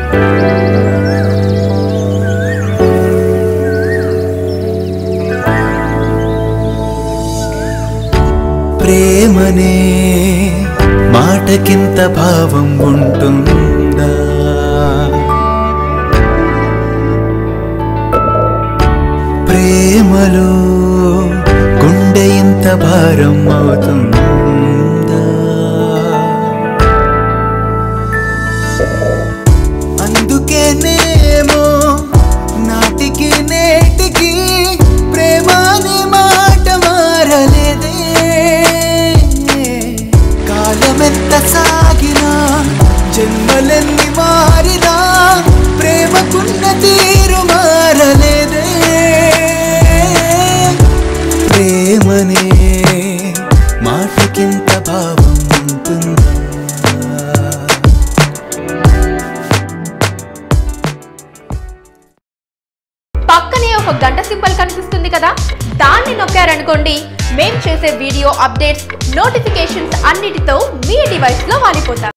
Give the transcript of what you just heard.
ప్రేమనే మాటకింత భావం ఉంటుందా ప్రేమలో గుండె ఇంత భారం అవుతుందా అందుకేనేమో నాటికి నేటికి ప్రేమ అనే మాట మారలేదే కాలమెంత సాగినా జన్మలెన్ని మారినా ప్రేమకున్న తీరు మారలేదే ప్రేమనే మాటకింత భావం ఉంటుందా పక్కనే ఒక గంట సింబల్ కనిపిస్తుంది కదా దాన్ని నొక్కారనుకోండి మేం చేసే వీడియో అప్డేట్స్ నోటిఫికేషన్స్ అన్నిటితో మీ డివైస్ లో వాలిపోతాం